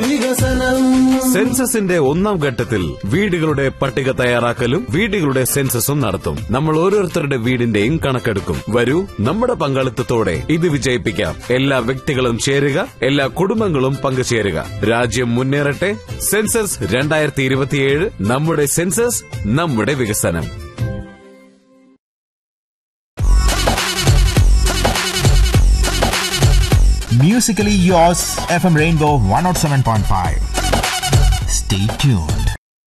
സെൻസസിന്റെ ഒന്നാം ഘട്ടത്തിൽ വീടുകളുടെ പട്ടിക തയ്യാറാക്കലും വീടുകളുടെ സെൻസസും നടത്തും നമ്മൾ ഓരോരുത്തരുടെ വീടിന്റെയും കണക്കെടുക്കും വരൂ നമ്മുടെ പങ്കാളിത്തത്തോടെ ഇത് വിജയിപ്പിക്കാം എല്ലാ വ്യക്തികളും ചേരുക എല്ലാ കുടുംബങ്ങളും പങ്കുചേരുക രാജ്യം മുന്നേറട്ടെ സെൻസസ് രണ്ടായിരത്തി ഇരുപത്തിയേഴ് നമ്മുടെ സെൻസസ് നമ്മുടെ വികസനം Musically yours, FM Rainbow 107.5. Stay tuned.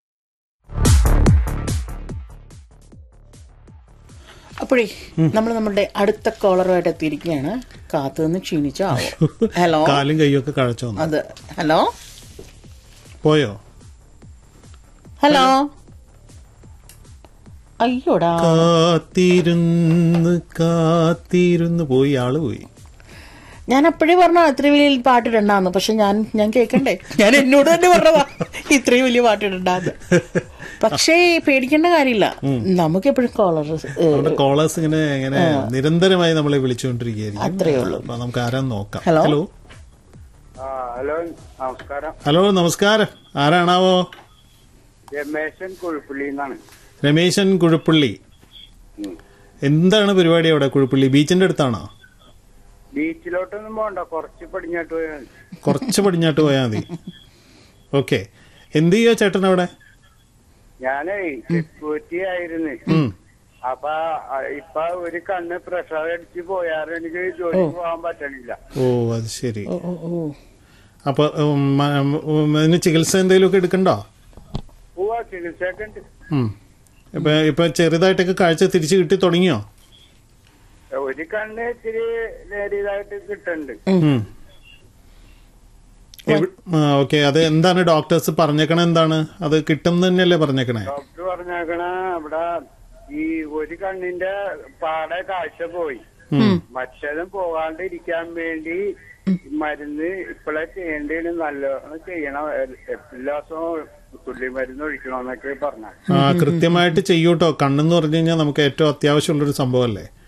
അപ്പോഴേ നമ്മൾ നമ്മുടെ അടുത്ത കോളറുമായിട്ട് എത്തിയിരിക്കുകയാണ് കാത്തു നിന്ന് ക്ഷീണിച്ചോ ആവോ ഹലോ കാലും കൈയൊക്കെ കഴച്ചു വന്നു അത് ഹലോ പോയോ ഹലോ അയ്യോടാ കാത്തിരുന്ന് കാത്തിരുന്ന് പോയി ആള് പോയി ഞാൻ അപ്പോഴേ പറഞ്ഞ ഇത്രയും വലിയ പാട്ടിടണ്ടാന്ന് പക്ഷെ ഞാൻ ഞാൻ കേൾക്കണ്ടേ ഞാൻ എന്നോട് തന്നെ പറഞ്ഞതാ ഇത്രയും വലിയ പാട്ടിടണ്ടാന്ന് പക്ഷേ പേടിക്കേണ്ട കാര്യമില്ല നമുക്ക് എപ്പോഴും കോളർ നമ്മുടെ കോളേഴ്സ് ഇങ്ങനെ ഇങ്ങനെ നിരന്തരമായി നമ്മളെ വിളിച്ചുകൊണ്ടിരിക്കുകയായിരിക്കും അത്രേ ഉള്ളൂ. അപ്പൊ നമുക്ക് ആരാന്ന് നോക്കാം ഹലോ. ഹലോ ആ, ഹലോ നമസ്കാരം ഹലോ നമസ്കാരം ആരാണാവോ രമേശൻ കുഴപ്പള്ളി എന്നാണ് രമേശൻ കുഴപ്പള്ളി എന്താണ് പരിപാടി അവിടെ കുഴപ്പള്ളി ബീച്ചിന്റെ അടുത്താണോ ബീച്ചിലോട്ടൊന്നും പോകണ്ട കുറച്ച് പടിഞ്ഞാട്ട് പോയാൽ മതി. കുറച്ച് പടിഞ്ഞാട്ട് പോയാൽ മതി ഓക്കെ എന്ത് ചെയ്യാ ചേട്ടൻ അവിടെ ഞാനേ സെക്യൂരിറ്റി ആയിരുന്നു ഉം. അപ്പൊ ആ, ഇപ്പൊ ഒരു കണ്ണ് പ്രഷർ അടിച്ച് പോയാൽ എനിക്ക് ജോലിക്ക് പോകാൻ പറ്റണില്ല ഓ അത് ശരി ഓ ഓ ഓ അപ്പൊ ഉം, മ- ഉം, അതിന് ചികിത്സ എന്തെങ്കിലുമൊക്കെ എടുക്കണ്ടോ പോവാ ചികിത്സയൊക്കെ ഉണ്ട് ഉം. ഇപ്പൊ ഇപ്പൊ ചെറുതായിട്ടൊക്കെ കാഴ്ച തിരിച്ചു കിട്ടി തുടങ്ങിയോ ഒരു കണ്ണ് ഇത്തിരി നേരിയതായിട്ട് കിട്ടുന്നുണ്ട് ഉം. എവി- ആ, ഓക്കെ അത് എന്താണ് ഡോക്ടേഴ്സ് പറഞ്ഞേക്കണ എന്താണ് അത് കിട്ടും തന്നെയല്ലേ പറഞ്ഞേക്കണേ ഡോക്ടർ പറഞ്ഞേക്കണ ഇവിടെ ഈ ഒരു കണ്ണിന്റെ പാടെ കാഴ്ച പോയി മറ്റേതും പോകാണ്ട് ഇരിക്കാൻ വേണ്ടി മരുന്ന് ഇപ്പോഴേ ചെയ്യേണ്ടതാണ് നല്ലോണം ചെയ്യണം എ- എല്ലാ ദിവസവും തുള്ളി മരുന്ന് ഒഴിക്കണമെന്നൊക്കെ പറഞ്ഞ ആ കൃത്യമായിട്ട് ചെയ്യൂട്ടോ കണ്ണെന്ന് പറഞ്ഞു കഴിഞ്ഞാൽ നമുക്ക് ഏറ്റവും അത്യാവശ്യമുള്ളൊരു സംഭവമല്ലേ